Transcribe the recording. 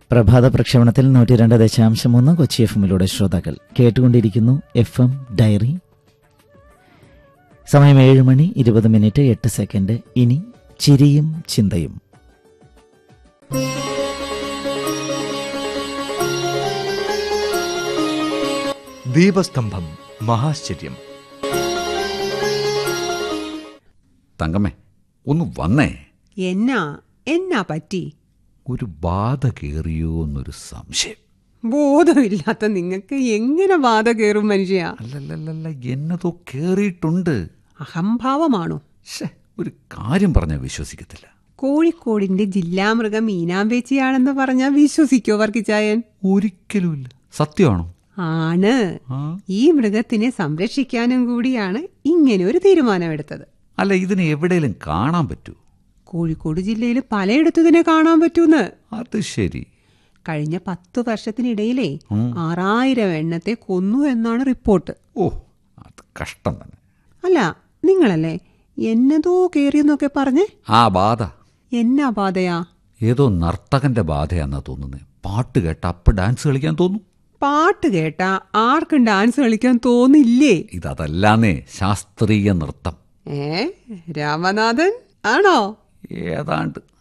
പ്രഭാത പ്രക്ഷേപണത്തിൽ നൂറ്റി രണ്ട് ദശാംശം മൂന്ന് കൊച്ചി എഫ് എമ്മിലൂടെ ശ്രോതാക്കൾ കേട്ടുകൊണ്ടിരിക്കുന്നു എഫ് എം ഡയറി സമയം ഏഴ് മണി ഇരുപത് മിനിറ്റ് എട്ട് സെക്കൻഡ് ഇനി ചിരിയും ചിന്തയും ദീപസ്തംഭം മഹാശ്ചര്യം തങ്കമ്മേ ഒന്ന് വന്നേ എന്നാ എന്നാ പറ്റി ഒരു ബാധ കയറിയോ എന്നൊരു സംശയം ബോധമില്ലാത്ത നിങ്ങൾക്ക് എങ്ങനെ ബാധ കയറും മനുഷ്യ അല്ലല്ലല്ല എന്നതോ കേറിയിട്ടുണ്ട് അഹംഭാവമാണോ ശ്ശേ, ഒരു കാര്യം പറഞ്ഞാൽ വിശ്വസിക്കത്തില്ല കോഴിക്കോടിന്റെ ജില്ലാമൃഗം ഈനാമ്പേച്ചിയാണെന്ന് പറഞ്ഞാൽ വിശ്വസിക്കോ വർക്കിച്ചായൻ ഒരിക്കലുമില്ല സത്യമാണോ ആണ് ആ ഈ മൃഗത്തിനെ സംരക്ഷിക്കാനും കൂടിയാണ് ഇങ്ങനെ ഒരു തീരുമാനമെടുത്തത് അല്ല ഇതിനെ എവിടെയെങ്കിലും കാണാൻ പറ്റൂ കോഴിക്കോട് ജില്ലയിൽ പലയിടത്തും ഇതിനെ കാണാൻ പറ്റൂന്ന് അത് ശരി കഴിഞ്ഞ പത്തു വർഷത്തിനിടയിലേ ഉം. ആറായിരം എണ്ണത്തെ കൊന്നു എന്നാണ് റിപ്പോർട്ട് ഓ അത് കഷ്ടം തന്നെ അല്ല നിങ്ങളല്ലേ എന്നതോ കേറിയെന്നൊക്കെ പറഞ്ഞേ ആ ബാധ എന്നാ ബാധയാ ഏതോ നർത്തകന്റെ ബാധയാന്നാ തോന്നുന്നത് പാട്ട് കേട്ട അപ്പ് ഡാൻസ് കളിക്കാൻ തോന്നും പാട്ട് കേട്ടാ ആർക്കും ഡാൻസ് കളിക്കാൻ തോന്നില്ലേ ഇതല്ലാന്നേ ശാസ്ത്രീയ നൃത്തം ഏ രാമനാഥൻ ആണോ ഏതാണ്ട്